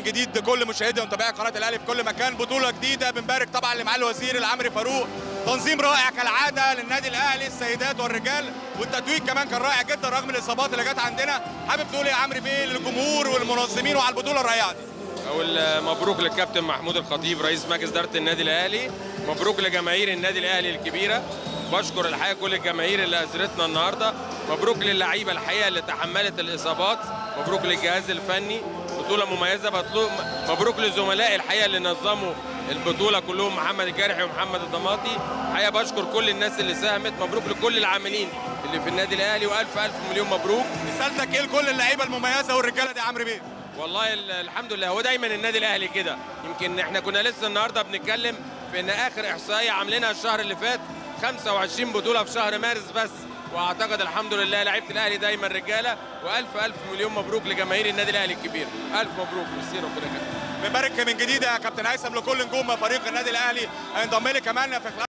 جديد لكل مشاهدي ومتابعي قناه الاهلي في كل مكان بطوله جديده بنبارك طبعا لمعالي الوزير العمري فاروق تنظيم رائع كالعاده للنادي الاهلي السيدات والرجال والتتويج كمان كان رائع جدا رغم الاصابات اللي جت عندنا حابب تقول ايه يا عمرو بيه للجمهور والمنظمين وعلى البطوله الرائعه دي اقول مبروك للكابتن محمود الخطيب رئيس مجلس اداره النادي الاهلي مبروك لجماهير النادي الاهلي الكبيره بشكر الحقيقه كل الجماهير اللي ازرتنا النهارده مبروك للعيبه الحقيقه اللي تحملت الاصابات مبروك للجهاز الفني بطوله مميزه بطلو مبروك للزملاء الحقيقه اللي نظموا البطوله كلهم محمد الجارحي ومحمد الضماطي الحقيقه بشكر كل الناس اللي ساهمت مبروك لكل العاملين اللي في النادي الاهلي والف الف مليون مبروك رسالتك ايه لكل اللعيبه المميزه والرجاله دي يا عمرو بيه والله ال- الحمد لله هو دايما النادي الاهلي كده يمكن احنا كنا لسه النهارده بنتكلم في ان اخر احصائيه عاملينها الشهر اللي فات 25 بطوله في شهر مارس بس واعتقد الحمد لله لعيبه الاهلي دايما رجاله والف الف مليون مبروك لجماهير النادي الاهلي الكبير الف مبروك ميرسي ربنا يخليك بنبارك من جديد يا كابتن هيثم لكل نجوم فريق النادي الاهلي هينضم لي كمان في خلال